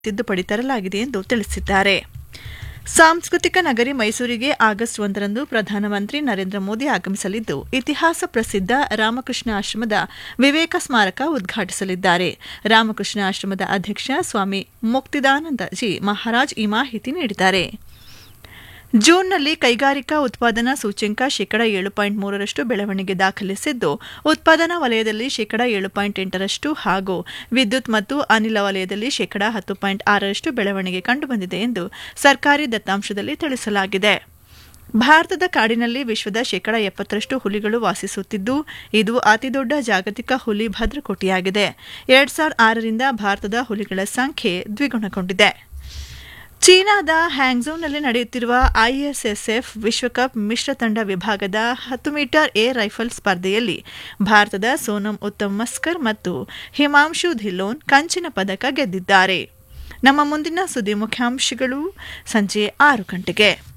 ತಿದ್ದುಪಡಿ ತರಲಾಗಿದೆ ಎಂದು ತಿಳಿಸಿದ್ದಾರೆ ಸಾಂಸ್ಕೃತಿಕ ನಗರಿ ಮೈಸೂರಿಗೆ ಆಗಸ್ಟ್ ಒಂದರಂದು ಪ್ರಧಾನಮಂತ್ರಿ ನರೇಂದ್ರ ಮೋದಿ ಆಗಮಿಸಲಿದ್ದು ಇತಿಹಾಸ ಪ್ರಸಿದ್ಧ ರಾಮಕೃಷ್ಣ ಆಶ್ರಮದ ವಿವೇಕ ಸ್ಮಾರಕ ಉದ್ಘಾಟಿಸಲಿದ್ದಾರೆ ರಾಮಕೃಷ್ಣ ಆಶ್ರಮದ ಅಧ್ಯಕ್ಷ ಸ್ವಾಮಿ ಮುಕ್ತಿದಾನಂದ ಜಿ ಮಹಾರಾಜ್ ಈ ಮಾಹಿತಿ ನೀಡಿದ್ದಾರೆ ಜೂನ್ನಲ್ಲಿ ಕೈಗಾರಿಕಾ ಉತ್ಪಾದನಾ ಸೂಚ್ಯಂಕ ಶೇಕಡ ಏಳು ಪಾಯಿಂಟ್ ಮೂರರಷ್ಟು ಬೆಳವಣಿಗೆ ದಾಖಲಿಸಿದ್ದು ಉತ್ಪಾದನಾ ವಲಯದಲ್ಲಿ ಶೇಕಡ ಏಳು ಪಾಯಿಂಟ್ ಎಂಟರಷ್ಟು ಹಾಗೂ ವಿದ್ಯುತ್ ಮತ್ತು ಅನಿಲ ವಲಯದಲ್ಲಿ ಶೇಕಡ ಹತ್ತು ಪಾಯಿಂಟ್ ಆರರಷ್ಟು ಬೆಳವಣಿಗೆ ಕಂಡುಬಂದಿದೆ ಎಂದು ಸರ್ಕಾರಿ ದತ್ತಾಂಶದಲ್ಲಿ ತಿಳಿಸಲಾಗಿದೆ ಭಾರತದ ಕಾಡಿನಲ್ಲಿ ವಿಶ್ವದ ಶೇಕಡ ಎಪ್ಪತ್ತರಷ್ಟು ಹುಲಿಗಳು ವಾಸಿಸುತ್ತಿದ್ದು ಇದು ಅತಿದೊಡ್ಡ ಜಾಗತಿಕ ಹುಲಿ ಭದ್ರಕೋಟೆಯಾಗಿದೆ ಎರಡ್ ಸಾವಿರದ ಆರರಿಂದ ಭಾರತದ ಹುಲಿಗಳ ಸಂಖ್ಯೆ ದ್ವಿಗುಣಗೊಂಡಿದೆ ಚೀನಾದ ಹ್ಯಾಂಗ್ಝೋನಲ್ಲಿ ನಡೆಯುತ್ತಿರುವ ಐಎಸ್ಎಸ್ಎಫ್ ವಿಶ್ವಕಪ್ ಮಿಶ್ರ ತಂಡ ವಿಭಾಗದ ಹತ್ತು ಮೀಟರ್ ಏರ್ ರೈಫಲ್ ಸ್ಪರ್ಧೆಯಲ್ಲಿ ಭಾರತದ ಸೋನಂ ಉತ್ತಮ್ ಮಸ್ಕರ್ ಮತ್ತು ಹಿಮಾಂಶು ಧಿಲ್ಲೋನ್ ಕಂಚಿನ ಪದಕ ಗೆದ್ದಿದ್ದಾರೆ ನಮ್ಮ ಮುಂದಿನ ಸುದ್ದಿ ಮುಖ್ಯಾಂಶಗಳು ಸಂಜೆ ಆರು ಗಂಟೆಗೆ